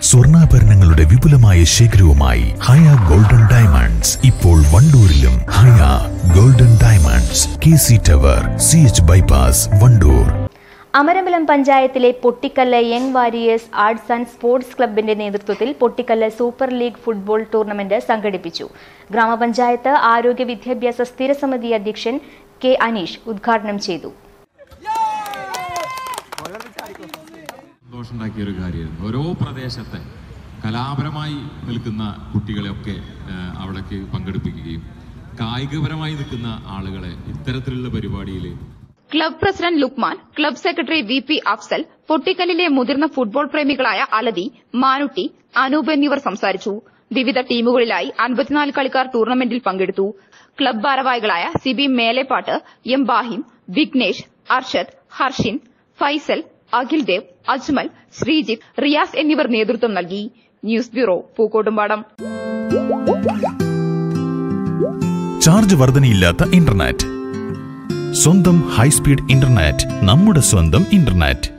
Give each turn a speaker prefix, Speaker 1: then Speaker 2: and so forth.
Speaker 1: സ്വർണ്ണാഭരണങ്ങളുടെ വിപുലമായ ശേഖരവുമായി ഹയ Golden Diamonds ഇപ്പോൾ വണ്ടൂരിലും Haya Golden Diamonds K C Tower C H bypass Wandoor
Speaker 2: Amarambalam പഞ്ചായത്തിലെ Pottikkal Young Warriors Arts and Sports ക്ലബിന്റെ നേതൃത്വത്തിൽ Pottikkal Super League football tournament സംഘടിപ്പിച്ചു ഗ്രാമപഞ്ചായത്ത് ആരോഗ്യ വിദ്യാഭ്യാസ സ്ഥിരസമിതി അധ്യക്ഷൻ കെ അനീഷ് ഉദ്ഘാടനം ചെയ്തു
Speaker 3: സന്തോഷമുണ്ടാക്കിയ ഒരു കാര്യമായിരുന്നു ഓരോ പ്രദേശത്തെ കലാപരമായി നിൽക്കുന്ന കുട്ടികളെയൊക്കെ ആ, അവിടേക്ക് പങ്കെടുപ്പിക്കുകയും കായികപരമായി നിൽക്കുന്ന ആളുകളെ ഇത്തരത്തിലുള്ള പരിപാടിയിൽ
Speaker 4: club president Lukman club secretary V P Afsal പൊട്ടിക്കലിലെ മുതിർന്ന ഫുട്ബോൾ പ്രേമികളായ അലതി മാനുട്ടി അനൂപ് എന്നിവർ സംസാരിച്ചു വിവിധ ടീമുകളിലായി അൻപത്തിനാല് കളിക്കാർ ടൂർണമെന്റിൽ പങ്കെടുത്തു ക്ലബ് ഭാരവാഹികളായ സിബി മേലെപ്പാട്ട് എം ബാഹിം വിഘ്നേഷ് അർഷദ് ഹർഷിൻ ഫൈസൽ അഖിൽ ദേവ് അജ്മൽ ശ്രീജിത്ത് റിയാസ് എന്നിവർ നേതൃത്വം നൽകി ന്യൂസ് ബ്യൂറോ പൂക്കോട്ടുംപാടം
Speaker 1: ചാർജ് വർധനയില്ലാത്ത ഇന്റർനെറ്റ് സ്വന്തം ഹൈസ്പീഡ് ഇന്റർനെറ്റ് നമ്മുടെ സ്വന്തം ഇന്റർനെറ്റ്